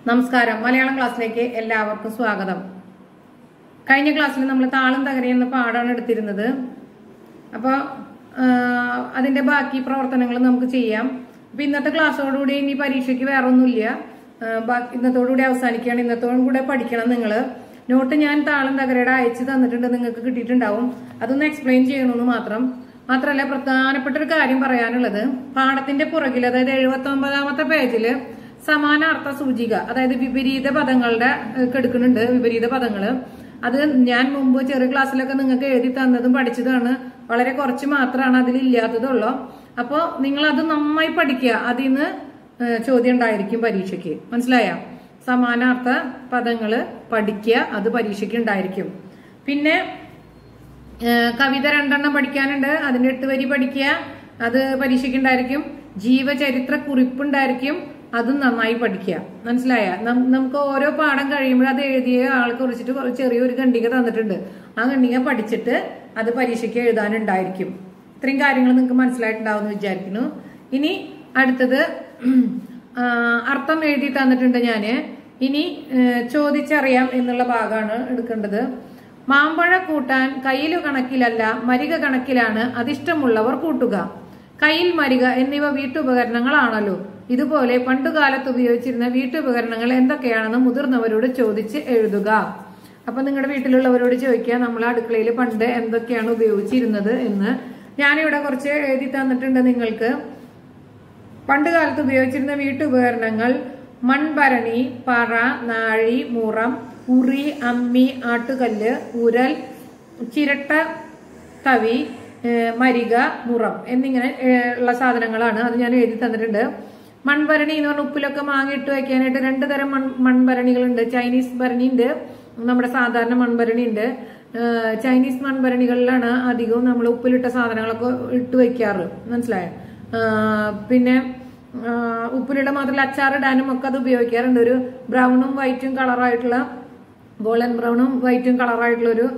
നമസ്കാരം മലയാളം ക്ലാസ്സിലേക്ക് എല്ലാവർക്കും സ്വാഗതം കഴിഞ്ഞ ക്ലാസ്സിൽ നമ്മൾ താളം തകരി എന്ന പാഠമാണ് എടുത്തിരുന്നത് അപ്പോൾ അതിന്റെ ബാക്കി പ്രവർത്തനങ്ങൾ നമുക്ക് ചെയ്യാം അപ്പൊ ഇന്നത്തെ ക്ലാസ്സോടുകൂടി ഇനി പരീക്ഷയ്ക്ക് വേറെ ഒന്നുമില്ല ആ, ബാക്കി ഇന്നത്തോടുകൂടി അവസാനിക്കുകയാണ് ഇന്നത്തോടും കൂടെ പഠിക്കണം നിങ്ങൾ നോട്ട് ഞാൻ താളം തകരയുടെ അയച്ചു തന്നിട്ടുണ്ട് നിങ്ങൾക്ക് കിട്ടിയിട്ടുണ്ടാവും അതൊന്ന് എക്സ്പ്ലെയിൻ ചെയ്യണമെന്ന് മാത്രം മാത്രമല്ല പ്രധാനപ്പെട്ട ഒരു കാര്യം പറയാനുള്ളത് പാഠത്തിന്റെ പുറകിൽ അതായത് എഴുപത്തി ഒമ്പതാമത്തെ പേജില് സമാനാർത്ഥ സൂചിക അതായത് വിപരീത പദങ്ങളുടെ ഏഹ്, കെടുക്കുന്നുണ്ട് വിപരീത പദങ്ങള് അത് ഞാൻ മുമ്പ് ചെറിയ ക്ലാസ്സിലൊക്കെ നിങ്ങൾക്ക് എഴുതി തന്നതും പഠിച്ചതാണ് വളരെ കുറച്ച് മാത്രമാണ് അതിൽ ഇല്ലാത്തതുള്ളൂ അപ്പോൾ നിങ്ങൾ അത് നന്നായി പഠിക്കുക അതിൽ നിന്ന് ഏഹ്, ചോദ്യം ഉണ്ടായിരിക്കും പരീക്ഷയ്ക്ക് മനസ്സിലായ സമാനാർത്ഥ പദങ്ങള് പഠിക്കുക അത് പരീക്ഷയ്ക്ക് ഉണ്ടായിരിക്കും പിന്നെ ഏഹ് കവിത രണ്ടെണ്ണം പഠിക്കാനുണ്ട് അതിന്റെ എട്ട് വരി പഠിക്കുക അത് പരീക്ഷയ്ക്ക് ഉണ്ടായിരിക്കും ജീവചരിത്ര കുറിപ്പുണ്ടായിരിക്കും അതും നന്നായി പഠിക്കുക മനസ്സിലായ നം- നമുക്ക് ഓരോ പാഠം കഴിയുമ്പോൾ അത് എഴുതിയ ആളെ കുറിച്ചിട്ട് കുറച്ച് ചെറിയൊരു ഖണ്ഡിക തന്നിട്ടുണ്ട് ആ ഖണ്ഡിക പഠിച്ചിട്ട് അത് പരീക്ഷയ്ക്ക് എഴുതാനുണ്ടായിരിക്കും ഇത്രയും കാര്യങ്ങൾ നിങ്ങൾക്ക് മനസ്സിലായിട്ടുണ്ടാവും എന്ന് വിചാരിക്കുന്നു ഇനി അടുത്തത് ആ, അർത്ഥം എഴുതി തന്നിട്ടുണ്ട് ഞാന് ഇനി ഏഹ്, ചോദിച്ചറിയാം എന്നുള്ള ഭാഗമാണ് എടുക്കേണ്ടത് മാമ്പഴ കൂട്ടാൻ കയ്യിലു കണക്കിലല്ല മരിക കണക്കിലാണ് അതിഷ്ടമുള്ളവർ കൂട്ടുക കയ്യിൽ മരിക എന്നിവ വീട്ടുപകരണങ്ങളാണല്ലോ ഇതുപോലെ പണ്ടുകാലത്ത് ഉപയോഗിച്ചിരുന്ന വീട്ടുപകരണങ്ങൾ എന്തൊക്കെയാണെന്ന് മുതിർന്നവരോട് ചോദിച്ച് എഴുതുക അപ്പൊ നിങ്ങളുടെ വീട്ടിലുള്ളവരോട് ചോദിക്കുക നമ്മൾ അടുക്കളയിൽ പണ്ട് എന്തൊക്കെയാണ് ഉപയോഗിച്ചിരുന്നത് എന്ന് ഞാനിവിടെ കുറച്ച് എഴുതി തന്നിട്ടുണ്ട് നിങ്ങൾക്ക് പണ്ട് കാലത്ത് ഉപയോഗിച്ചിരുന്ന വീട്ടുപകരണങ്ങൾ മൺഭരണി പറ നാഴി മുറം ഉറി അമ്മി ആട്ടുകല്ല് ഉരൽ ചിരട്ട തവി ഏഹ് മരിക മുറം എന്നിങ്ങനെ ഏഹ് ഉള്ള സാധനങ്ങളാണ് അത് ഞാൻ എഴുതി തന്നിട്ടുണ്ട് മൺഭരണി എന്ന് പറഞ്ഞ ഉപ്പിലൊക്കെ മാങ്ങ ഇട്ട് വെക്കാനായിട്ട് രണ്ട് തരം മൺ മൺഭരണികളുണ്ട് ചൈനീസ് ഭരണി ഉണ്ട് നമ്മുടെ സാധാരണ മൺഭരണി ഉണ്ട് ഏഹ് ചൈനീസ് മൺഭരണികളിലാണ് അധികവും നമ്മൾ ഉപ്പിലിട്ട സാധനങ്ങളൊക്കെ ഇട്ട് വെക്കാറ് മനസ്സിലായോ ആഹ് പിന്നെ ആഹ് ഉപ്പിലിട മാത്രമല്ല അച്ചാറിടാനും ഒക്കെ അത് ഉപയോഗിക്കാറുണ്ട് ഒരു ബ്രൗണും വൈറ്റും കളറായിട്ടുള്ള ഗോൾഡൻ ബ്രൗണും വൈറ്റും കളറായിട്ടുള്ള ഒരു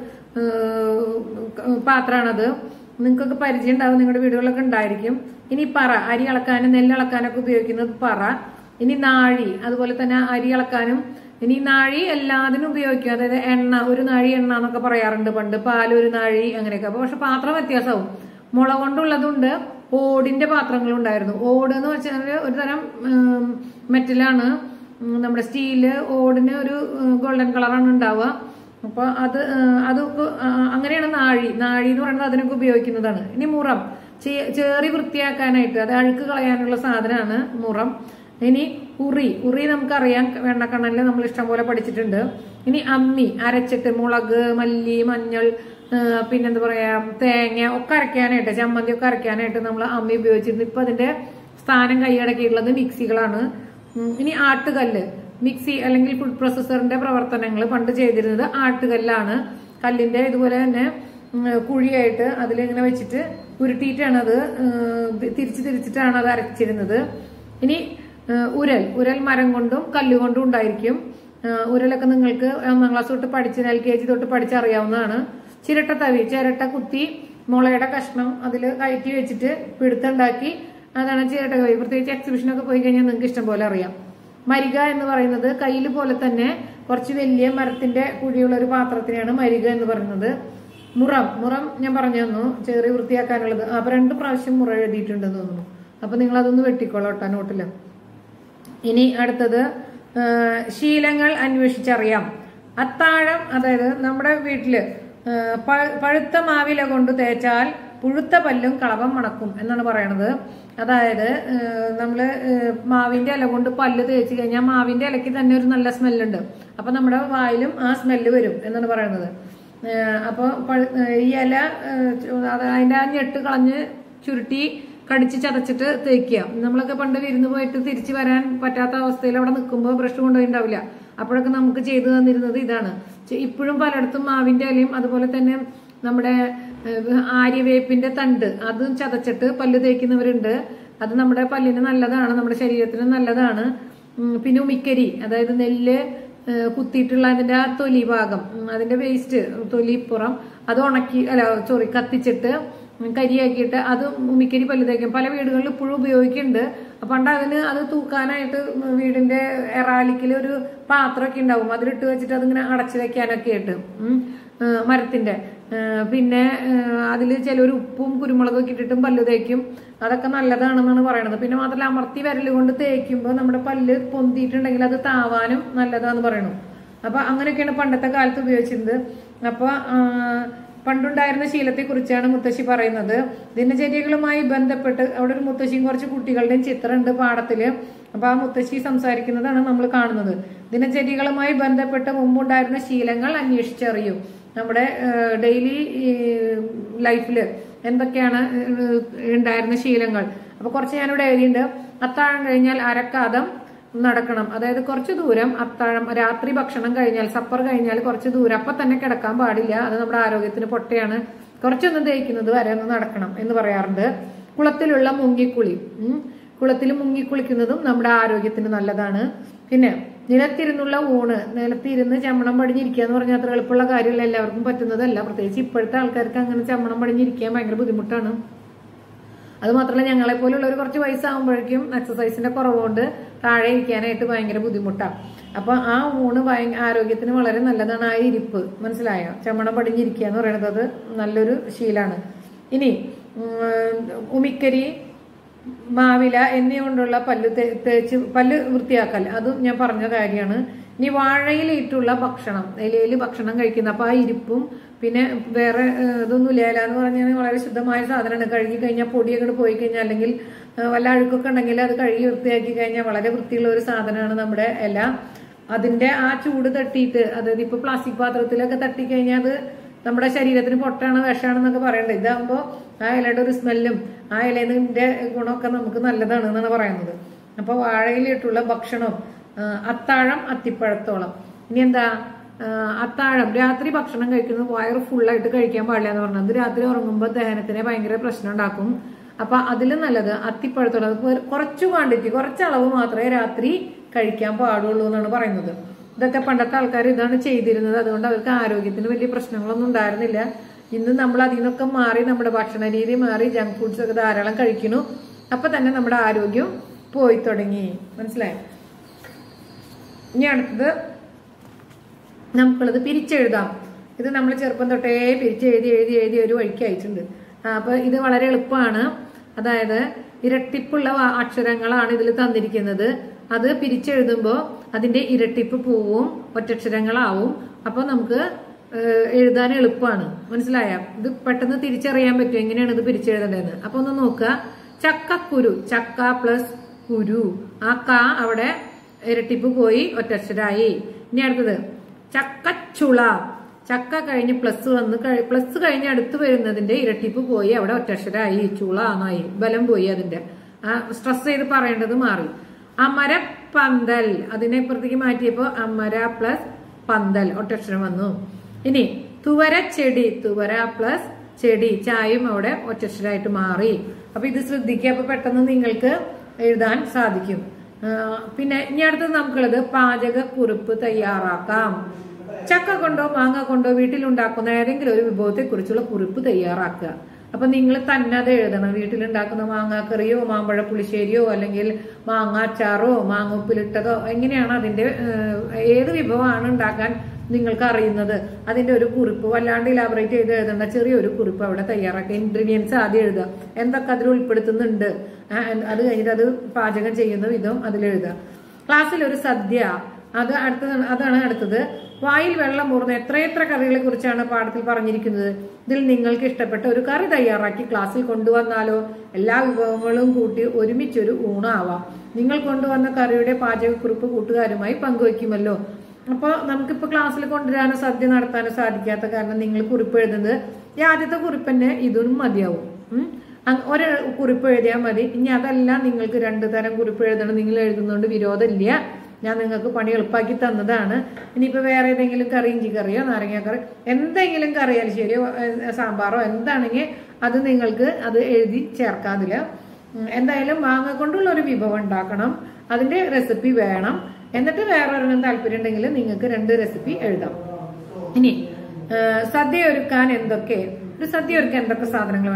പാത്രമാണത് നിങ്ങൾക്കൊക്കെ പരിചയം ഉണ്ടാവും നിങ്ങളുടെ വീടുകളിലൊക്കെ ഉണ്ടായിരിക്കും ഇനി പറ അരി അളക്കാനും നെല്ല് അളക്കാനൊക്കെ ഉപയോഗിക്കുന്നത് പറ ഇനി നാഴി അതുപോലെ തന്നെ അരി അളക്കാനും ഇനി നാഴി എല്ലാത്തിനും ഉപയോഗിക്കും അതായത് എണ്ണ ഒരു നാഴി എണ്ണ എന്നൊക്കെ പറയാറുണ്ട് പണ്ട് പാൽ ഒരു നാഴി അങ്ങനെയൊക്കെ അപ്പൊ പക്ഷെ പാത്രം വ്യത്യാസമാവും മുള കൊണ്ടുള്ളതുണ്ട് ഓടിന്റെ പാത്രങ്ങളും ഉണ്ടായിരുന്നു ഓട് എന്ന് വെച്ചാൽ ഒരു തരം ഉം, മെറ്റലാണ് ഉം, നമ്മുടെ സ്റ്റീല് ഓടിന് ഒരു ഉം, ഗോൾഡൻ കളറാണ് ഉണ്ടാവുക അപ്പൊ അത് ഉം, അതൊക്കെ ആ, അങ്ങനെയാണ് നാഴി നാഴി എന്ന് പറയുന്നത് അതിനൊക്കെ ഉപയോഗിക്കുന്നതാണ് ഇനി മുറം ചേ- ചേറി വൃത്തിയാക്കാനായിട്ട് അത് അഴുക്ക് കളയാനുള്ള സാധനമാണ് മുറം ഇനി ഉറി ഉറി നമുക്കറിയാം വെണ്ണക്കണ്ണനിൽ നമ്മൾ ഇഷ്ടംപോലെ പഠിച്ചിട്ടുണ്ട് ഇനി അമ്മി അരച്ചിട്ട് മുളക് മല്ലി മഞ്ഞൾ ആ, പിന്നെന്താ പറയാ തേങ്ങ ഒക്കെ അരയ്ക്കാനായിട്ട് ചമ്മന്തി ഒക്കെ അരയ്ക്കാനായിട്ട് നമ്മൾ അമ്മി ഉപയോഗിച്ചിരുന്നു ഇപ്പൊ അതിന്റെ സ്ഥാനം കൈയടക്കിയിട്ടുള്ളത് മിക്സികളാണ് ഉം, ഇനി ആട്ടുകല്ല് മിക്സി അല്ലെങ്കിൽ ഫുഡ് പ്രോസസറിന്റെ പ്രവർത്തനങ്ങൾ പണ്ട് ചെയ്തിരുന്നത് ആട്ടുകല്ലാണ് കല്ലിന്റെ ഇതുപോലെ തന്നെ ഉം, കുഴിയായിട്ട് അതിലിങ്ങനെ വെച്ചിട്ട് ഉരുട്ടിയിട്ടാണ് അത് ഉം, തിരിച്ച് തിരിച്ചിട്ടാണ് അത് അരച്ചിരുന്നത് ഇനി ഏഹ് ഉരൽ ഉരൽ മരം കൊണ്ടും കല്ലുകൊണ്ടും ഉണ്ടായിരിക്കും ഏഹ് ഉരലൊക്കെ നിങ്ങൾക്ക് ഒന്നാം ക്ലാസ് തൊട്ട് പഠിച്ച് എൽ കെ ജി തൊട്ട് പഠിച്ചറിയാവുന്നതാണ് ചിരട്ട തവി ചിരട്ട കുത്തി മുളയുടെ കഷ്ണം അതിൽ കയറ്റി വെച്ചിട്ട് പിടുത്തുണ്ടാക്കി അതാണ് ചിരട്ട തവി പ്രത്യേകിച്ച് എക്സിബിഷനൊക്കെ പോയി കഴിഞ്ഞാൽ നിങ്ങൾക്ക് ഇഷ്ടം പോലെ അറിയാം മരിക എന്ന് പറയുന്നത് കയ്യിൽ പോലെ തന്നെ കുറച്ച് വലിയ മരത്തിന്റെ കുഴിയുള്ള ഒരു പാത്രത്തിനെയാണ് മരിക എന്ന് പറയുന്നത് മുറം മുറം ഞാൻ പറഞ്ഞു തന്നു ചേറി വൃത്തിയാക്കാനുള്ളത് അപ്പൊ രണ്ട് പ്രാവശ്യം മുറ എഴുതിയിട്ടുണ്ടെന്ന് തോന്നുന്നു അപ്പൊ നിങ്ങൾ അതൊന്ന് വെട്ടിക്കോളാം കേട്ടോ നോട്ടില് ഇനി അടുത്തത് ആ, ശീലങ്ങൾ അന്വേഷിച്ചറിയാം അത്താഴം അതായത് നമ്മുടെ വീട്ടില് ആ, പ- പഴുത്ത മാവില കൊണ്ട് തേച്ചാൽ പുഴുത്ത പല്ലും കളവം മണക്കും എന്നാണ് പറയണത് അതായത് ആ, നമ്മള് ആ, മാവിന്റെ ഇല കൊണ്ട് പല്ല് തേച്ച് കഴിഞ്ഞാൽ മാവിന്റെ ഇലയ്ക്ക് തന്നെ ഒരു നല്ല സ്മെല്ലുണ്ട് അപ്പൊ നമ്മുടെ വായിലും ആ സ്മെല്ല് വരും എന്നാണ് പറയുന്നത് അപ്പോൾ ഈ ഇല ആ, അത് അതിന്റെ ആ ഞെട്ട് കളഞ്ഞ് ചുരുട്ടി കടിച്ച് ചതച്ചിട്ട് തേക്കുക നമ്മളൊക്കെ പണ്ട് വിരുന്ന് പോയിട്ട് തിരിച്ചു വരാൻ പറ്റാത്ത അവസ്ഥയിൽ അവിടെ നിൽക്കുമ്പോൾ ബ്രഷ് കൊണ്ടുപോയിണ്ടാവില്ല അപ്പോഴൊക്കെ നമുക്ക് ചെയ്തു തന്നിരുന്നത് ഇതാണ് ചെ- ഇപ്പോഴും പലയിടത്തും മാവിന്റെ ഇലയും അതുപോലെ തന്നെ നമ്മുടെ ഏഹ്, ആര്യവേപ്പിന്റെ തണ്ട് അതും ചതച്ചിട്ട് പല്ല് തേക്കുന്നവരുണ്ട് അത് നമ്മുടെ പല്ലിന് നല്ലതാണ് നമ്മുടെ ശരീരത്തിന് നല്ലതാണ് ഉം, പിന്നെ ഉമിക്കരി അതായത് നെല്ല് ഏഹ്, കുത്തിയിട്ടുള്ള അതിന്റെ ആ തൊലി ഭാഗം ഉം, അതിന്റെ വേസ്റ്റ് തൊലിപ്പുറം അത് ഉണക്കി അല്ല സോറി കത്തിച്ചിട്ട് കരിയാക്കിയിട്ട് അത് ഉമിക്കരി പല്ല് തേക്കും പല വീടുകളിൽ ഇപ്പോഴും ഉപയോഗിക്കുന്നുണ്ട് പണ്ട് അതിന് അത് തൂക്കാനായിട്ട് വീടിന്റെ എറാലിക്കിൽ ഒരു പാത്രമൊക്കെ ഉണ്ടാവും അതിലിട്ട് വെച്ചിട്ട് അതിങ്ങനെ അടച്ചു വെക്കാനൊക്കെ ആയിട്ട് ഉം. ആ, മരത്തിന്റെ ആ, പിന്നെ അതിൽ ചിലർ ഉപ്പും കുരുമുളകൊക്കെ ഇട്ടിട്ടും പല്ല് തേക്കും അതൊക്കെ നല്ലതാണെന്നാണ് പറയണത് പിന്നെ മാത്രമല്ല അമർത്തി വിരല് കൊണ്ട് തേക്കുമ്പോൾ നമ്മുടെ പല്ല് പൊന്തിയിട്ടുണ്ടെങ്കിൽ അത് താവാനും നല്ലതാന്ന് പറയണു അപ്പൊ അങ്ങനെയൊക്കെയാണ് പണ്ടത്തെ കാലത്ത് ഉപയോഗിച്ചിരുന്നത് അപ്പൊ ആ, പണ്ടുണ്ടായിരുന്ന ശീലത്തെ കുറിച്ചാണ് മുത്തശ്ശി പറയുന്നത് ദിനചര്യകളുമായി ബന്ധപ്പെട്ട് അവിടെ ഒരു മുത്തശ്ശിയും കുറച്ച് കുട്ടികളുടെയും ചിത്രമുണ്ട് പാടത്തില് അപ്പൊ ആ മുത്തശ്ശി സംസാരിക്കുന്നതാണ് നമ്മൾ കാണുന്നത് ദിനചര്യകളുമായി ബന്ധപ്പെട്ട് മുമ്പുണ്ടായിരുന്ന ശീലങ്ങൾ അന്വേഷിച്ചറിയൂ നമ്മുടെ ഡെയിലി ലൈഫില് എന്തൊക്കെയാണ് ഏഹ്, ഉണ്ടായിരുന്ന ശീലങ്ങൾ അപ്പൊ കുറച്ച് ഞാനിവിടെ എഴുതിയിട്ടുണ്ട് അത്താഴം കഴിഞ്ഞാൽ അരക്കാതം നടക്കണം അതായത് കുറച്ച് ദൂരം അത്താഴം രാത്രി ഭക്ഷണം കഴിഞ്ഞാൽ സപ്പർ കഴിഞ്ഞാൽ കുറച്ച് ദൂരം അപ്പൊ തന്നെ കിടക്കാൻ പാടില്ല അത് നമ്മുടെ ആരോഗ്യത്തിന് പൊട്ടയാണ് കുറച്ചൊന്നും തേക്കുന്നത് വരെ ഒന്ന് നടക്കണം എന്ന് പറയാറുണ്ട് കുളത്തിലുള്ള മുങ്ങിക്കുളി ഉം. കുളത്തിൽ മുങ്ങിക്കുളിക്കുന്നതും നമ്മുടെ ആരോഗ്യത്തിന് നല്ലതാണ് പിന്നെ നിലത്തിരുന്നുള്ള ഊണ് നിലത്തിരുന്ന് ചമ്മണം പടിഞ്ഞിരിക്കുക എന്ന് പറഞ്ഞാൽ അത്ര എളുപ്പമുള്ള കാര്യമല്ല എല്ലാവർക്കും പറ്റുന്നതല്ല പ്രത്യേകിച്ച് ഇപ്പോഴത്തെ ആൾക്കാർക്ക് അങ്ങനെ ചമ്മണം പടിഞ്ഞിരിക്കാൻ ഭയങ്കര ബുദ്ധിമുട്ടാണ് അത് മാത്രമല്ല ഞങ്ങളെ പോലുള്ളവർ കുറച്ച് വയസ്സാകുമ്പോഴേക്കും എക്സസൈസിന്റെ കുറവുകൊണ്ട് താഴെ ഇരിക്കാനായിട്ട് ഭയങ്കര ബുദ്ധിമുട്ടാണ് അപ്പൊ ആ ഊണ് ഭയ ആരോഗ്യത്തിന് വളരെ നല്ലതാണ് ആ ഇരിപ്പ് മനസ്സിലായോ ചമ്മണം പടിഞ്ഞിരിക്കുക എന്ന് പറയുന്നത് അത് നല്ലൊരു ശീലാണ് ഇനി ഉം, ഉമിക്കരി മാവില എന്നിവ കൊണ്ടുള്ള പല്ല് തേ- തേച്ച് പല്ല് വൃത്തിയാക്കൽ അതും ഞാൻ പറഞ്ഞ കാര്യമാണ് ഇനി വാഴയിലിട്ടുള്ള ഭക്ഷണം ഇലയിൽ ഭക്ഷണം കഴിക്കുന്ന അപ്പൊ ആ ഇരിപ്പും പിന്നെ വേറെ ഏഹ്, ഇതൊന്നും ഇല്ല ഇല എന്ന് പറഞ്ഞാൽ വളരെ ശുദ്ധമായ സാധനമാണ് കഴുകി കഴിഞ്ഞാൽ പൊടിയൊക്കെ പോയി കഴിഞ്ഞാൽ അല്ലെങ്കിൽ ഏഹ്, വല്ല അഴുക്കൊക്കെ ഉണ്ടെങ്കിൽ അത് കഴുകി വൃത്തിയാക്കി കഴിഞ്ഞാൽ വളരെ വൃത്തിയുള്ള ഒരു സാധനമാണ് നമ്മുടെ ഇല അതിന്റെ ആ ചൂട് തട്ടിയിട്ട് അതായത് ഇപ്പൊ പ്ലാസ്റ്റിക് പാത്രത്തിലൊക്കെ തട്ടിക്കഴിഞ്ഞാൽ അത് നമ്മുടെ ശരീരത്തിന് പൊട്ടാണ് വിഷമാണെന്നൊക്കെ പറയണ്ടത് ഇതാകുമ്പോ ആ ഇലയുടെ ഒരു സ്മെല്ലും ആ ഇലയുടെ ഗുണമൊക്കെ നമുക്ക് നല്ലതാണ് എന്നാണ് പറയുന്നത് അപ്പൊ വാഴയിലിട്ടുള്ള ഭക്ഷണം ആ, അത്താഴം അത്തിപ്പഴത്തോളം ഇനി എന്താ ആ, അത്താഴം രാത്രി ഭക്ഷണം കഴിക്കുന്നത് വയറ് ഫുള്ളായിട്ട് കഴിക്കാൻ പാടില്ല എന്ന് പറഞ്ഞത് രാത്രി ഉറങ്ങുമ്പോൾ ദഹനത്തിന് ഭയങ്കര പ്രശ്നം ഉണ്ടാക്കും അപ്പൊ അതിൽ നല്ലത് അത്തിപ്പഴത്തോളം അത് ഒരു- കുറച്ച് ക്വാണ്ടിറ്റി കുറച്ച് അളവ് മാത്രമേ രാത്രി കഴിക്കാൻ പാടുള്ളൂ എന്നാണ് പറയുന്നത് ഇതൊക്കെ പണ്ടത്തെ ആൾക്കാർ ഇതാണ് ചെയ്തിരുന്നത് അതുകൊണ്ട് അവർക്ക് ആരോഗ്യത്തിന് വലിയ പ്രശ്നങ്ങളൊന്നും ഉണ്ടായിരുന്നില്ല ഇന്ന് നമ്മൾ അതിൽ നിന്നൊക്കെ മാറി നമ്മുടെ ഭക്ഷണ രീതി മാറി ജങ്ക് ഫുഡ്സ് ഒക്കെ ധാരാളം കഴിക്കുന്നു അപ്പൊ തന്നെ നമ്മുടെ ആരോഗ്യം പോയി തുടങ്ങി മനസ്സിലായോ ഇനി അടുത്തത് നമുക്കുള്ളത് പിരിച്ചെഴുതാം ഇത് നമ്മൾ ചെറുപ്പം തൊട്ടേ പിരിച്ചെഴുതി എഴുതി എഴുതി ഒരു വഴിക്ക് അയച്ചിട്ടുണ്ട് ആ, അപ്പൊ ഇത് വളരെ എളുപ്പമാണ് അതായത് ഇരട്ടിപ്പുള്ള വാ- അക്ഷരങ്ങളാണ് ഇതിൽ തന്നിരിക്കുന്നത് അത് പിരിച്ചെഴുതുമ്പോൾ അതിന്റെ ഇരട്ടിപ്പ് പോവും ഒറ്റക്ഷരങ്ങളാവും അപ്പൊ നമുക്ക് ഏഹ്, എഴുതാൻ എളുപ്പമാണ് മനസ്സിലായ ഇത് പെട്ടെന്ന് തിരിച്ചറിയാൻ പറ്റും എങ്ങനെയാണ് ഇത് പിരിച്ചെഴുതേണ്ടതെന്ന് അപ്പൊ ഒന്ന് നോക്കുക ചക്കക്കുരു ചക്ക പ്ലസ് കുരു ആ ക അവിടെ ഇരട്ടിപ്പ് പോയി ഒറ്റക്ഷരായി ഇനി അടുത്തത് ചക്കച്ചുള ചക്ക കഴിഞ്ഞ് പ്ലസ് വന്ന് കഴി- പ്ലസ് കഴിഞ്ഞ് അടുത്ത് വരുന്നതിന്റെ ഇരട്ടിപ്പ് പോയി അവിടെ ഒറ്റക്ഷരായി ചുള എന്നായി ബലം പോയി അതിന്റെ ആ സ്ട്രെസ് ചെയ്ത് പറയേണ്ടത് മാറി അമര പന്തൽ അതിനെ ഇപ്പുറത്തേക്ക് മാറ്റിയപ്പോ അമര പ്ലസ് പന്തൽ ഒറ്റക്ഷരം വന്നു ഇനി തുവര ചെടി തുവര പ്ലസ് ചെടി ചായയും അവിടെ ഒറ്റക്ഷരായിട്ട് മാറി അപ്പൊ ഇത് ശ്രദ്ധിക്കുക അപ്പൊ പെട്ടെന്ന് നിങ്ങൾക്ക് എഴുതാൻ സാധിക്കും ആ, പിന്നെ ഇനി അടുത്തത് നമുക്കുള്ളത് പാചക കുറിപ്പ് തയ്യാറാക്കാം ചക്ക കൊണ്ടോ മാങ്ങ കൊണ്ടോ വീട്ടിലുണ്ടാക്കുന്ന ഏതെങ്കിലും ഒരു വിഭവത്തെ കുറിച്ചുള്ള കുറിപ്പ് തയ്യാറാക്കുക അപ്പൊ നിങ്ങൾ തന്നെ അത് എഴുതണം വീട്ടിലുണ്ടാക്കുന്ന മാങ്ങാക്കറിയോ മാമ്പഴ പുളിശ്ശേരിയോ അല്ലെങ്കിൽ മാങ്ങ അച്ചാറോ മാങ്ങ ഉപ്പിലിട്ടതോ എങ്ങനെയാണ് അതിന്റെ ഏഹ്, ഏത് വിഭവമാണ് ഉണ്ടാക്കാൻ നിങ്ങൾക്ക് അറിയുന്നത് അതിന്റെ ഒരു കുറിപ്പ് വല്ലാണ്ട് ഇലാബറേറ്റ് ചെയ്ത് എഴുതേണ്ട ചെറിയൊരു കുറിപ്പ് അവിടെ തയ്യാറാക്കുക ഇൻഗ്രീഡിയൻസ് ആദ്യം എഴുതുക എന്തൊക്കെ അതിൽ ഉൾപ്പെടുത്തുന്നുണ്ട് ആ, അത് കഴിഞ്ഞിട്ട് അത് പാചകം ചെയ്യുന്ന വിധം അതിലെഴുതുക ക്ലാസ്സിൽ ഒരു സദ്യ അത് അടുത്തത് അതാണ് അടുത്തത് വായിൽ വെള്ളം മൂർന്ന് എത്രയെത്ര കറികളെ കുറിച്ചാണ് പാഠത്തിൽ പറഞ്ഞിരിക്കുന്നത് ഇതിൽ നിങ്ങൾക്ക് ഇഷ്ടപ്പെട്ട ഒരു കറി തയ്യാറാക്കി ക്ലാസ്സിൽ കൊണ്ടുവന്നാലോ എല്ലാ വിഭവങ്ങളും കൂട്ടി ഒരുമിച്ചൊരു ഊണാവാം നിങ്ങൾ കൊണ്ടുവന്ന കറിയുടെ പാചകക്കുറിപ്പ് കൂട്ടുകാരുമായി പങ്കുവയ്ക്കുമല്ലോ അപ്പോൾ നമുക്കിപ്പോൾ ക്ലാസ്സിൽ കൊണ്ടുവരാനോ സദ്യ നടത്താനോ സാധിക്കാത്ത കാരണം നിങ്ങൾ കുറിപ്പ് എഴുതുന്നത് ഈ ആദ്യത്തെ കുറിപ്പ് തന്നെ ഇതും മതിയാവും ഉം. അങ് ഒരു കുറിപ്പ് എഴുതിയാൽ മതി ഇനി അതല്ല നിങ്ങൾക്ക് രണ്ടു തരം കുറിപ്പ് എഴുതണം നിങ്ങൾ എഴുതുന്നതുകൊണ്ട് വിരോധമില്ല ഞാൻ നിങ്ങൾക്ക് പണി എളുപ്പാക്കി തന്നതാണ് ഇനിയിപ്പോൾ വേറെ ഏതെങ്കിലും കറി ഇഞ്ചി കറിയോ നാരങ്ങ കറി എന്തെങ്കിലും കറിയാലും ശരിയോ ഏഹ് സാമ്പാറോ എന്താണെങ്കിൽ അത് നിങ്ങൾക്ക് അത് എഴുതി ചേർക്കാതില്ല ഉം, എന്തായാലും മാങ്ങ കൊണ്ടുള്ള ഒരു വിഭവം ഉണ്ടാക്കണം അതിന്റെ റെസിപ്പി വേണം എന്നിട്ട് വേറെ ഒരെണ്ണം താല്പര്യം ഉണ്ടെങ്കിൽ നിങ്ങൾക്ക് രണ്ട് റെസിപ്പി എഴുതാം ഇനി ആ, സദ്യ ഒരുക്കാൻ എന്തൊക്കെ ഒരു സദ്യ ഒരുക്കാൻ എന്തൊക്കെ സാധനങ്ങൾ വേണം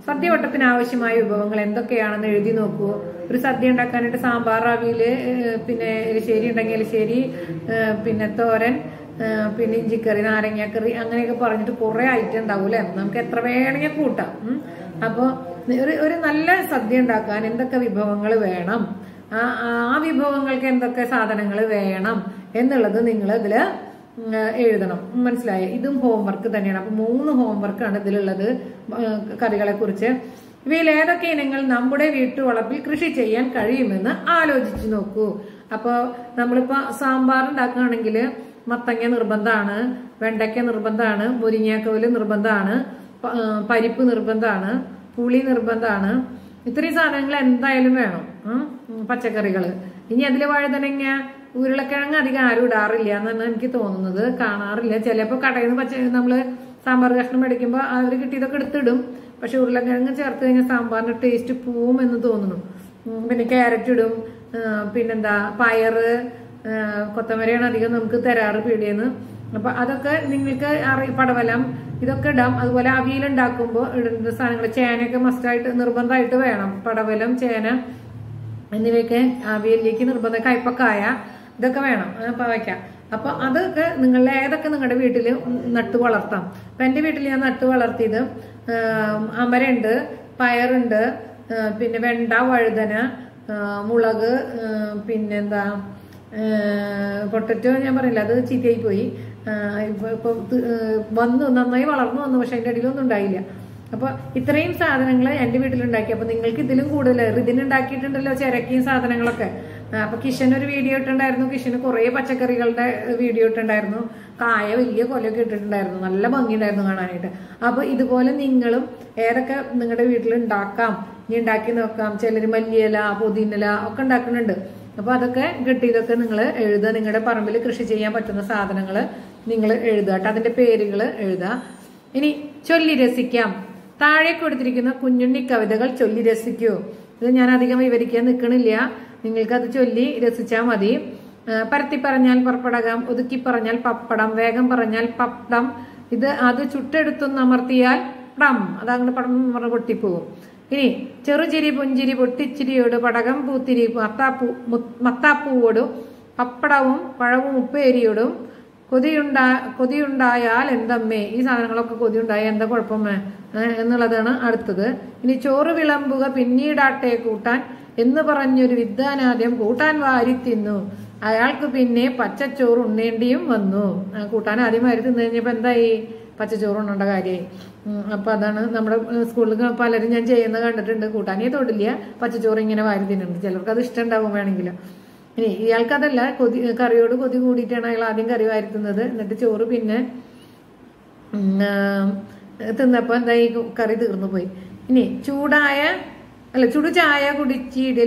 സദ്യവട്ടത്തിന് ആവശ്യമായ വിഭവങ്ങൾ എന്തൊക്കെയാണെന്ന് എഴുതി നോക്കൂ ഒരു സദ്യ ഉണ്ടാക്കാനായിട്ട് സാമ്പാർ അവിയല് ഏഹ് പിന്നെ എലിശ്ശേരി ഉണ്ടെങ്കിൽ എലിശ്ശേരി ഏഹ് പിന്നെ തോരൻ ഏഹ് പിന്നെ ഇഞ്ചിക്കറി നാരങ്ങാക്കറി അങ്ങനെയൊക്കെ പറഞ്ഞിട്ട് കുറെ ഐറ്റം ഉണ്ടാവൂലേ നമുക്ക് എത്ര വേണമെങ്കിൽ കൂട്ടാം ഉം. അപ്പൊ ഒരു ഒരു നല്ല സദ്യ ഉണ്ടാക്കാൻ എന്തൊക്കെ വിഭവങ്ങൾ വേണം ആ ആ വിഭവങ്ങൾക്ക് എന്തൊക്കെ സാധനങ്ങൾ വേണം എന്നുള്ളത് നിങ്ങൾ ഇതില് ഉം, എഴുതണം മനസ്സിലായോ ഇതും ഹോംവർക്ക് തന്നെയാണ് അപ്പൊ മൂന്ന് ഹോംവർക്കാണ് ഇതിലുള്ളത് കറികളെ കുറിച്ച് ഇവയിൽ ഏതൊക്കെ ഇനങ്ങൾ നമ്മുടെ വീട്ടുവളപ്പിൽ കൃഷി ചെയ്യാൻ കഴിയുമെന്ന് ആലോചിച്ചു നോക്കൂ അപ്പോൾ നമ്മളിപ്പോ സാമ്പാർ ഉണ്ടാക്കുകയാണെങ്കിൽ മത്തങ്ങ നിർബന്ധമാണ് വെണ്ടയ്ക്ക നിർബന്ധമാണ് മുരിങ്ങാക്കോല് നിർബന്ധമാണ് പ- ആ, പരിപ്പ് നിർബന്ധമാണ് പുളി നിർബന്ധമാണ് ഇത്രയും സാധനങ്ങൾ എന്തായാലും വേണം ഉം, പച്ചക്കറികൾ ഇനി അതിൽ വഴുതനങ്ങ ഉരുളക്കിഴങ്ങ് അധികം ആരും ഇടാറില്ല എന്നാണ് എനിക്ക് തോന്നുന്നത് കാണാറില്ല ചിലപ്പോൾ കടയിൽ നിന്ന് പച്ച നമ്മള് സാമ്പാർ കഷ്ണം മേടിക്കുമ്പോൾ അവർ കിട്ടിയതൊക്കെ എടുത്തിടും പക്ഷെ ഉരുളക്കിഴങ്ങ് ചേർത്ത് കഴിഞ്ഞാൽ സാമ്പാറിന്റെ ടേസ്റ്റ് പോവും എന്ന് തോന്നുന്നു ഉം, പിന്നെ ക്യാരറ്റ് ഇടും ആ, പിന്നെന്താ പയറ് ആ, കൊത്തമരയാണ് അധികം നമുക്ക് തരാറ് പീടിയെന്ന് അപ്പൊ അതൊക്കെ നിങ്ങൾക്ക് അറി പടവലം ഇതൊക്കെ ഇടാം അതുപോലെ അവിയൽ ഉണ്ടാക്കുമ്പോൾ ഇടുന്ന സാധനങ്ങൾ ചേനയൊക്കെ മസ്റ്റായിട്ട് നിർബന്ധമായിട്ട് വേണം പടവലം ചേന എന്നിവയൊക്കെ അവിയലിലേക്ക് നിർബന്ധ കയ്പക്കായ ഇതൊക്കെ വേണം ആ, പാവയ്ക്ക അപ്പൊ അതൊക്കെ നിങ്ങളുടെ ഏതൊക്കെ നിങ്ങളുടെ വീട്ടിൽ നട്ടു വളർത്താം അപ്പൊ എന്റെ വീട്ടിൽ ഞാൻ നട്ടു വളർത്തിയത് ആ, അമരണ്ട് പയറുണ്ട് ആ, പിന്നെ വെണ്ട വഴുതന ആ, മുളക് ആ, പിന്നെന്താ പൊട്ടറ്റോ ഞാൻ പറയില്ല അത് ചീത്തയായി പോയി ആ, ഇപ്പൊ ഇപ്പൊ ഇത്, ഏ, വന്നു നന്നായി വളർന്നു വന്നു പക്ഷെ അതിന്റെ അടിയിലൊന്നും ഉണ്ടായില്ല അപ്പൊ ഇത്രയും സാധനങ്ങൾ എന്റെ വീട്ടിലുണ്ടാക്കി അപ്പൊ നിങ്ങൾക്ക് ഇതിലും കൂടുതൽ ഇതിന് ഉണ്ടാക്കിയിട്ടുണ്ടല്ലോ ചിരക്കിയും സാധനങ്ങളൊക്കെ ആ, അപ്പൊ കിഷൻ ഒരു വീഡിയോ ഇട്ടുണ്ടായിരുന്നു കിഷന് കുറെ പച്ചക്കറികളുടെ വീഡിയോ ഇട്ടുണ്ടായിരുന്നു കായ വലിയ കൊലയൊക്കെ ഇട്ടിട്ടുണ്ടായിരുന്നു നല്ല ഭംഗിയുണ്ടായിരുന്നു കാണാനായിട്ട് അപ്പൊ ഇതുപോലെ നിങ്ങളും ഏതൊക്കെ നിങ്ങളുടെ വീട്ടിൽ ഉണ്ടാക്കാം ഇനി ഉണ്ടാക്കി നോക്കാം ചിലര് മല്ലിയില പുതിനില ഒക്കെ ഉണ്ടാക്കുന്നുണ്ട് അപ്പൊ അതൊക്കെ കിട്ടിയതൊക്കെ നിങ്ങൾ എഴുതുക നിങ്ങളുടെ പറമ്പിൽ കൃഷി ചെയ്യാൻ പറ്റുന്ന സാധനങ്ങൾ നിങ്ങൾ എഴുതുക കേട്ടോ അതിന്റെ പേരുകൾ എഴുതുക ഇനി ചൊല്ലി രസിക്കാം താഴെ കൊടുത്തിരിക്കുന്ന കുഞ്ഞുണ്ണി കവിതകൾ ചൊല്ലി രസിക്കൂ ഇത് ഞാൻ അധികം വിവരിക്കാൻ നിൽക്കണില്ല നിങ്ങൾക്ക് അത് ചൊല്ലി രസിച്ചാൽ മതി ആ, പരത്തി പറഞ്ഞാൽ പപ്പടകം ഒതുക്കി പറഞ്ഞാൽ പപ്പടം വേഗം പറഞ്ഞാൽ പപ്പടം ഇത് അത് ചുട്ടെടുത്തൊന്ന് അമർത്തിയാൽ പടം അതങ്ങോട്ട് പടം എന്ന് പറഞ്ഞ് പൊട്ടിപ്പോവും ഇനി ചെറുചിരി പുഞ്ചിരി പൊട്ടിച്ചിരിയോട് പടകം പൂത്തിരി മത്താപ്പൂ മു- മത്താപ്പൂവോടും പപ്പടവും പഴവും ഉപ്പേരിയോടും കൊതിയുണ്ടാ കൊതിയുണ്ടായാൽ എന്തമ്മേ ഈ സാധനങ്ങളൊക്കെ കൊതിയുണ്ടായാൽ എന്താ കുഴപ്പമേ ഏ, എന്നുള്ളതാണ് അടുത്തത് ഇനി ചോറ് വിളമ്പുക പിന്നീടാട്ടെ കൂട്ടാൻ എന്ന് പറഞ്ഞൊരു വിദ്വാനാദ്യം കൂട്ടാൻ വാരി തിന്നു അയാൾക്ക് പിന്നെ പച്ചച്ചോറ് ഉണ്ണേണ്ടിയും വന്നു ആ, കൂട്ടാൻ ആദ്യം വാരി തിന്നു കഴിഞ്ഞപ്പോ എന്തായി പച്ചച്ചോറ് ഉണ്ണേണ്ട കാര്യമായി ഉം, അപ്പൊ അതാണ് നമ്മുടെ ഏഹ്, സ്കൂളിൽ പലരും ഞാൻ ചെയ്യുന്നത് കണ്ടിട്ടുണ്ട് കൂട്ടാനേ തൊടില്ല പച്ചച്ചോറ് ഇങ്ങനെ വാരി തിന്നുന്നുണ്ട് ചിലർക്ക് അത് ഇഷ്ടം ഉണ്ടാവും വേണമെങ്കിലും ഇനി ഇയാൾക്കതല്ല കൊതി കറിയോട് കൊതി കൂടിയിട്ടാണ് അയാൾ ആദ്യം കറി വാരുത്തുന്നത് എന്നിട്ട് ചോറ് പിന്നെ ഉം, ആ, തിന്നപ്പോ എന്താ ഈ കറി തീർന്നു പോയി ഇനി ചൂടായ അല്ല ചുടു ചായ കുടിച്ചീടിൽ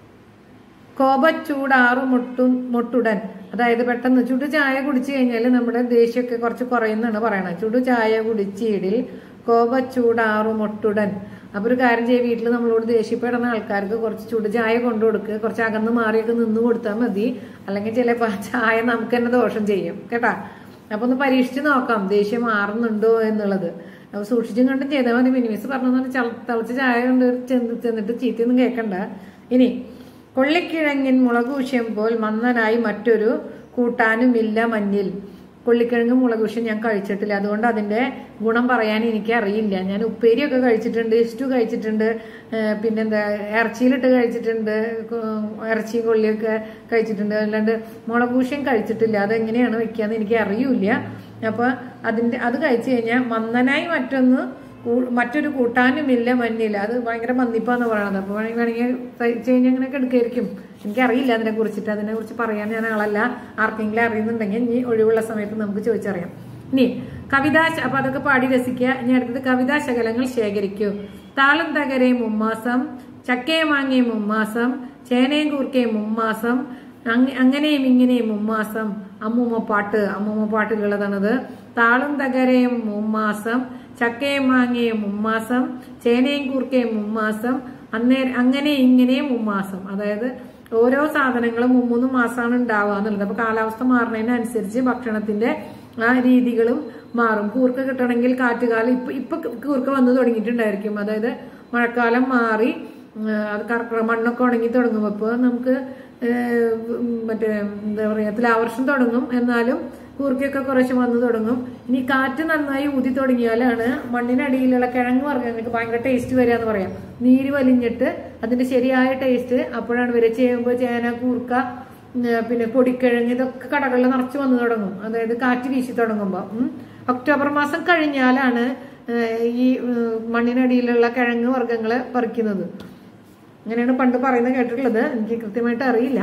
കോപച്ചൂടാറു മുട്ടു മുട്ടുടൻ അതായത് പെട്ടെന്ന് ചുടു ചായ കുടിച്ചു കഴിഞ്ഞാൽ നമ്മുടെ ദേഷ്യമൊക്കെ കുറച്ച് കുറയുന്നാണ് പറയണത് ചുടു ചായ കുടിച്ചീടിൽ കോപച്ചൂടാറു മുട്ടുടൻ അപ്പൊ ഒരു കാര്യം ചെയ്യ വീട്ടിൽ നമ്മളോട് ദേഷ്യപ്പെടുന്ന ആൾക്കാർക്ക് കുറച്ച് ചുടു ചായ കൊണ്ടു കൊടുക്കുക കുറച്ച് അകന്ന് മാറിയൊക്കെ നിന്ന് കൊടുത്താൽ മതി അല്ലെങ്കിൽ ചിലപ്പോ ആ ചായ നമുക്ക് തന്നെ ദോഷം ചെയ്യും കേട്ടാ അപ്പൊ ഒന്ന് പരീക്ഷിച്ച് നോക്കാം ദേഷ്യം മാറുന്നുണ്ടോ എന്നുള്ളത് അപ്പൊ സൂക്ഷിച്ചും കണ്ടും ചെയ്താൽ മതി മിനിമിസ് പറഞ്ഞു തിളച്ച ചായ കൊണ്ട് ചെന്ന് ചെന്നിട്ട് ചീത്തയൊന്നും കേൾക്കണ്ട ഇനി കൊള്ളിക്കിഴങ്ങിൻ മുളകൂശ്യം പോൽ മന്നനായി മറ്റൊരു കൂട്ടാനുമില്ല മഞ്ഞിൽ കൊള്ളിക്കിഴങ്ങ് മുളകുശ്യം ഞാൻ കഴിച്ചിട്ടില്ല അതുകൊണ്ട് അതിന്റെ ഗുണം പറയാൻ എനിക്ക് അറിയില്ല ഞാൻ ഉപ്പേരിയൊക്കെ കഴിച്ചിട്ടുണ്ട് ഇഷ്ടു കഴിച്ചിട്ടുണ്ട് ഏഹ് പിന്നെന്താ ഇറച്ചിയിലിട്ട് കഴിച്ചിട്ടുണ്ട് കു- ഇറച്ചിയും കൊള്ളിയൊക്കെ കഴിച്ചിട്ടുണ്ട് അല്ലാണ്ട് മുളകൂശ്യം കഴിച്ചിട്ടില്ല അതെങ്ങനെയാണ് വെക്കാന്ന് എനിക്ക് അറിയില്ല അപ്പൊ അതിന്റെ അത് കഴിച്ചു കഴിഞ്ഞാൽ മന്നനായി മറ്റൊന്ന് കൂ- മറ്റൊരു കൂട്ടാനുമില്ല മഞ്ഞില്ല അത് ഭയങ്കര മന്ദിപ്പാന്ന് പറയണത് അപ്പൊ വേണമെങ്കിൽ വേണമെങ്കിൽ തയ്ച്ച് കഴിഞ്ഞാൽ അങ്ങനെയൊക്കെ എടുക്കായിരിക്കും എനിക്കറിയില്ല അതിനെ കുറിച്ചിട്ട് അതിനെ കുറിച്ച് പറയാൻ ഞാൻ ആളല്ല ആർക്കെങ്കിലും അറിയുന്നുണ്ടെങ്കിൽ ഇനി ഒഴിവുള്ള സമയത്ത് നമുക്ക് ചോദിച്ചറിയാം ഇനി കവിതാ അപ്പൊ അതൊക്കെ പാടി രസിക്കുക ഇനി അടുത്തത് കവിതാ ശകലങ്ങൾ ശേഖരിക്കൂ താളം തകരെ മുമ്മാസം ചക്കയെ മാങ്ങയെ മുമ്മാസം ചേനയും കൂർക്കയും മുമ്മാസം അങ്ങ- അങ്ങനെയും ഇങ്ങനെയും മുമ്മാസം അമ്മൂമ്മ പാട്ട് അമ്മൂമ്മ പാട്ടിലുള്ളതാണത് താളും തകരയും മുമ്മാസം ചക്കയും മാങ്ങയും മുമ്മാസം ചേനയും കൂർക്കയും മുമ്മാസം അന്നേ അങ്ങനെ ഇങ്ങനെയും മുമ്മാസം അതായത് ഓരോ സാധനങ്ങളും മുമ്മൂന്ന് മാസമാണ് ഉണ്ടാവുക എന്നുള്ളത് അപ്പൊ കാലാവസ്ഥ മാറുന്നതിനനുസരിച്ച് ഭക്ഷണത്തിന്റെ ആ രീതികളും മാറും കൂർക്ക കിട്ടണമെങ്കിൽ കാറ്റുകാലം ഇപ്പൊ ഇപ്പൊ കൂർക്ക വന്നു തുടങ്ങിയിട്ടുണ്ടായിരിക്കും അതായത് മഴക്കാലം മാറി ആ, അത് കർക്കിടക മണ്ണൊക്കെ ഉണങ്ങി തുടങ്ങും അപ്പോൾ നമുക്ക് ഏഹ്, ഉം, മറ്റേ എന്താ പറയാ തുലാവർഷം തുടങ്ങും എന്നാലും കൂർക്കയൊക്കെ കുറച്ച് വന്നു തുടങ്ങും ഇനി കാറ്റ് നന്നായി ഊതി തുടങ്ങിയാലാണ് മണ്ണിനടിയിലുള്ള കിഴങ്ങ് വർഗ്ഗങ്ങൾക്ക് ഭയങ്കര ടേസ്റ്റ് വരിക എന്ന് പറയാം നീര് വലിഞ്ഞിട്ട് അതിന്റെ ശരിയായ ടേസ്റ്റ് അപ്പോഴാണ് വരിക ചേമ്പ് ചേന കൂർക്ക ഉം, പിന്നെ പൊടിക്കിഴങ്ങ് ഇതൊക്കെ കടകളിൽ നിറച്ച് വന്നു തുടങ്ങും അതായത് കാറ്റ് വീശി തുടങ്ങുമ്പോൾ ഒക്ടോബർ മാസം കഴിഞ്ഞാലാണ് ഏഹ്, ഈ ഉം, മണ്ണിനടിയിലുള്ള കിഴങ്ങ് വർഗ്ഗങ്ങളെ പറിക്കുന്നത് അങ്ങനെയാണ് പണ്ട് പറയുന്നത് കേട്ടിട്ടുള്ളത് എനിക്ക് കൃത്യമായിട്ട് അറിയില്ല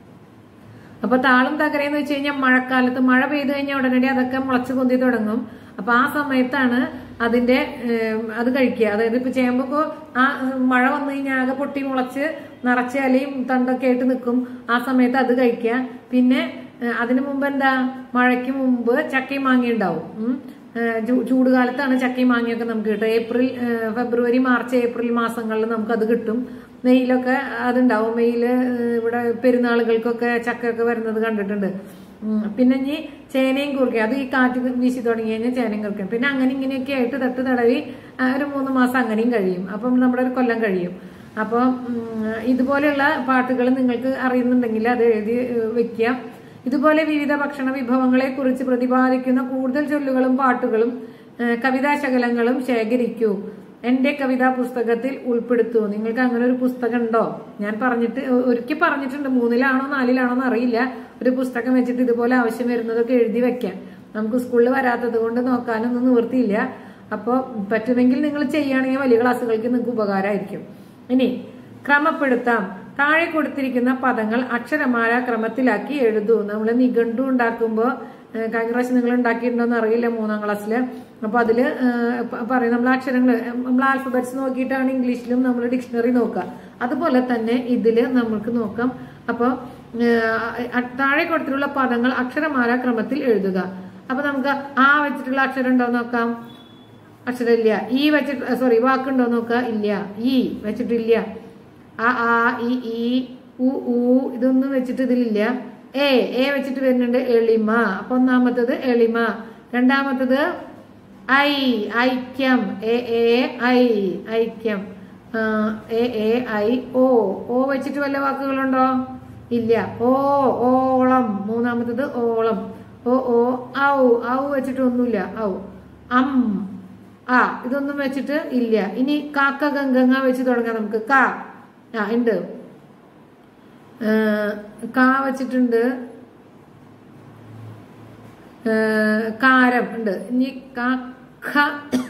അപ്പൊ താളും തകരയെന്ന് വെച്ച് കഴിഞ്ഞാൽ മഴക്കാലത്ത് മഴ പെയ്തു കഴിഞ്ഞാൽ ഉടനടി അതൊക്കെ മുളച്ച് പൊന്തി തുടങ്ങും അപ്പൊ ആ സമയത്താണ് അതിന്റെ ഏം, അത് കഴിക്കുക അതായത് ഇപ്പൊ ചേമ്പൊക്കെ ആ ഏം, മഴ വന്നു കഴിഞ്ഞാൽ ആകെ പൊട്ടി മുളച്ച് നിറച്ച് ഇലയും തണ്ടൊക്കെ ആയിട്ട് നിൽക്കും ആ സമയത്ത് അത് കഴിക്കുക പിന്നെ ഏ, അതിനു മുമ്പ് എന്താ മഴയ്ക്ക് മുമ്പ് ചക്കയും മാങ്ങ ഉണ്ടാവും ഉം. ഏ, ചൂ- ചൂടുകാലത്താണ് ചക്കയും മാങ്ങയൊക്കെ നമുക്ക് കിട്ടുക ഏപ്രിൽ ഏ, ഫെബ്രുവരി മാർച്ച് ഏപ്രിൽ മാസങ്ങളിൽ നമുക്ക് അത് കിട്ടും മെയ്യിലൊക്കെ അതുണ്ടാവും മെയ്യില് ഏ, ഇവിടെ പെരുന്നാളുകൾക്കൊക്കെ ചക്കയൊക്കെ വരുന്നത് കണ്ടിട്ടുണ്ട് ഉം. പിന്നെ ഇനി ചേനയും കുറിക്കും അത് ഈ കാറ്റ് വീശി തുടങ്ങി കഴിഞ്ഞാൽ ചേനയും കുറിക്കും പിന്നെ അങ്ങനെ ഇങ്ങനെയൊക്കെ ആയിട്ട് തട്ട് തടവി ആ, ഒരു മൂന്ന് മാസം അങ്ങനെയും കഴിയും അപ്പം നമ്മുടെ ഒരു കൊല്ലം കഴിയും അപ്പോൾ ഇതുപോലെയുള്ള പാട്ടുകൾ നിങ്ങൾക്ക് അറിയുന്നുണ്ടെങ്കിൽ അത് എഴുതി ഏ, വെക്കുക ഇതുപോലെ വിവിധ ഭക്ഷണ വിഭവങ്ങളെ കുറിച്ച് പ്രതിപാദിക്കുന്ന കൂടുതൽ ചൊല്ലുകളും പാട്ടുകളും ഏഹ്, കവിതാശകലങ്ങളും ശേഖരിക്കൂ എന്റെ കവിതാ പുസ്തകത്തിൽ ഉൾപ്പെടുത്തൂ നിങ്ങൾക്ക് അങ്ങനെ ഒരു പുസ്തകം ഉണ്ടോ ഞാൻ പറഞ്ഞിട്ട് ഒ- ഒരിക്കൽ പറഞ്ഞിട്ടുണ്ട് മൂന്നിലാണോ നാലിലാണോ എന്ന് അറിയില്ല ഒരു പുസ്തകം വെച്ചിട്ട് ഇതുപോലെ ആവശ്യം വരുന്നതൊക്കെ എഴുതി വെക്കാൻ നമുക്ക് സ്കൂളിൽ വരാത്തത് കൊണ്ട് നോക്കാനൊന്നും നിവൃത്തിയില്ല അപ്പോൾ പറ്റുമെങ്കിൽ നിങ്ങൾ ചെയ്യുകയാണെങ്കിൽ വലിയ ക്ലാസ്സുകൾക്ക് നിങ്ങൾക്ക് ഉപകാരമായിരിക്കും ഇനി ക്രമപ്പെടുത്താം താഴെ കൊടുത്തിരിക്കുന്ന പദങ്ങൾ അക്ഷരമാല ക്രമത്തിലാക്കി എഴുതൂ നമ്മൾ നിഘണ്ടു ഉണ്ടാക്കുമ്പോൾ ഏഹ്, കഴിഞ്ഞ പ്രാവശ്യം നിങ്ങൾ ഉണ്ടാക്കിയിട്ടുണ്ടോന്ന് അറിയില്ല മൂന്നാം ക്ലാസ്സിൽ അപ്പൊ അതില് ഏഹ്, പ- പറയും നമ്മൾ അക്ഷരങ്ങൾ നമ്മൾ ആൽഫബറ്റ്സ് നോക്കിയിട്ടാണ് ഇംഗ്ലീഷിലും നമ്മൾ ഡിക്ഷണറി നോക്കുക അതുപോലെ തന്നെ ഇതില് നമുക്ക് നോക്കാം അപ്പോൾ താഴെ കൊടുത്തിട്ടുള്ള പദങ്ങൾ അക്ഷരമാല ക്രമത്തിൽ എഴുതുക അപ്പൊ നമുക്ക് ആ വെച്ചിട്ടുള്ള അക്ഷരം ഉണ്ടോ എന്ന് നോക്കാം അക്ഷരമില്ല ഈ വെച്ചിട്ട് സോറി വാക്കുണ്ടോ നോക്കുക ഇല്ല ഈ വെച്ചിട്ടില്ല ആ ആ ഇ ഈ ഉ ഊ ഇതൊന്നും വെച്ചിട്ട് ഇതിലില്ല എ എ വെച്ചിട്ട് വരുന്നുണ്ട് എളിമ അപ്പൊ ഒന്നാമത്തത് എളിമ രണ്ടാമത്തത് ഐ ഐക്യം എ എ ഐ ഐക്യം ആ, എ എ ഐ ഓ ഓ വെച്ചിട്ട് വല്ല വാക്കുകളുണ്ടോ ഇല്ല ഓ ഓളം മൂന്നാമത്തത് ഓളം ഓ ഓ ഔ ഔ വെച്ചിട്ട് ഒന്നുമില്ല ഔ അം ആ ഇതൊന്നും വെച്ചിട്ട് ഇല്ല ഇനി കാക്ക ഗംഗങ്ങ വെച്ച് തുടങ്ങാം നമുക്ക് കാ ആ ഉണ്ട് ഏ, കാ വെച്ചിട്ടുണ്ട് ഏ, കാരം ഉണ്ട് ഇനി കാ ഖ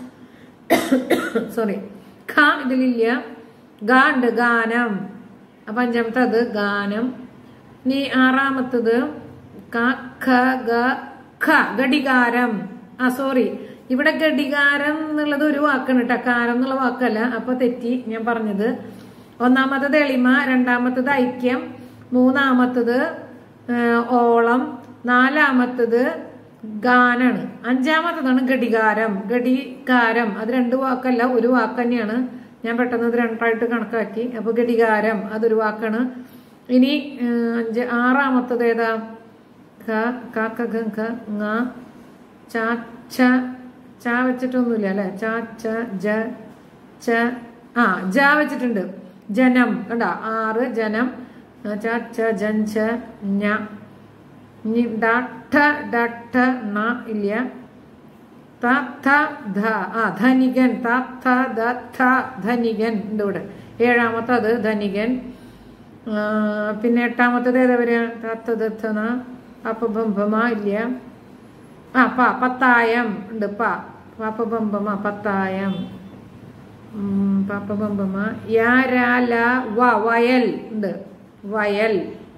സോറി ഖ ഇതിലില്ല ഗ ഉണ്ട് ഗാനം അപ്പൊ അഞ്ചാമത്തത് ഗാനം ഇനി ആറാമത്തത് ക ഖ ഗ ഖ ഘടികാരം ആ സോറി ഇവിടെ ഘടികാരം എന്നുള്ളത് ഒരു വാക്കാണ് കേട്ടോ കാരം എന്നുള്ള വാക്കല്ല അപ്പൊ തെറ്റി ഞാൻ പറഞ്ഞത് ഒന്നാമത്തത് എളിമ രണ്ടാമത്തത് ഐക്യം മൂന്നാമത്തത് ആ, ഓളം നാലാമത്തത് ഗാനാണ് അഞ്ചാമത്തതാണ് ഘടികാരം ഘടികാരം അത് രണ്ട് വാക്കല്ല ഒരു വാക്ക് തന്നെയാണ് ഞാൻ പെട്ടെന്ന് ഇത് രണ്ടായിട്ട് കണക്കാക്കി അപ്പൊ ഘടികാരം അതൊരു വാക്കാണ് ഇനി ആ, അഞ്ച് ആറാമത്തത് ഏതാ ക ക ക ഖ ഖ ങ ച ഛ ച വെച്ചിട്ടൊന്നുമില്ല അല്ലെ ച ച ജ ച ആ ജ വെച്ചിട്ടുണ്ട് ജനം കണ്ട ആറ് ജനം ആ, ച ച ജൻ ച ഞ ഇനി ഡ ഠ ഡ ഠ ണ ഇല്ല ത ഥ ധ ആ ധനികൻ ത ഥ ദ ഥ ധനികൻ ഉണ്ട് ഇവിടെ ഏഴാമത്തത് ധനികൻ ആ, പിന്നെ എട്ടാമത്തത് ഏതാ വരിക തത്ത ദത്തന അപ്പബംബമ ഇല്ല ആ പ പത്തായം ഉണ്ട് പ പാപ്പബംബമ പത്തായം ഉം, പാപ്പബംബമ യാ രാ ല വ വയൽ ഉണ്ട് വയൽ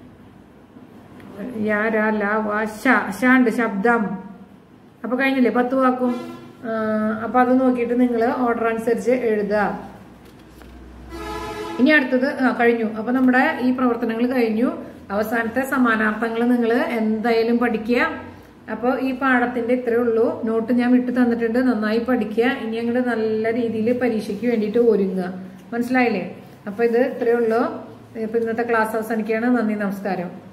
യാ രാ ല വ ശ ശ ഉണ്ട് ശബ്ദം അപ്പൊ കഴിഞ്ഞില്ലേ പത്ത് വാക്കും ആ, അപ്പൊ അത് നോക്കിയിട്ട് നിങ്ങൾ ഓർഡർ അനുസരിച്ച് എഴുതുക ഇനി അടുത്തത് ആ കഴിഞ്ഞു അപ്പൊ നമ്മുടെ ഈ പ്രവർത്തനങ്ങൾ കഴിഞ്ഞു അവസാനത്തെ സമാനാർത്ഥങ്ങൾ നിങ്ങൾ എന്തായാലും പഠിക്കുക അപ്പോൾ ഈ പാഠത്തിന്റെ ഇത്രേ ഉള്ളൂ നോട്ട് ഞാൻ വിട്ടു തന്നിട്ടുണ്ട് നന്നായി പഠിക്കുക ഇനി അങ്ങോട്ട് നല്ല രീതിയിൽ പരീക്ഷയ്ക്ക് വേണ്ടിയിട്ട് ഒരുങ്ങുക മനസ്സിലായില്ലേ അപ്പൊ ഇത് ഇത്രേ ഉള്ളൂ ഇപ്പൊ ഇന്നത്തെ ക്ലാസ് അവസാനിക്കുകയാണ് നന്ദി നമസ്കാരം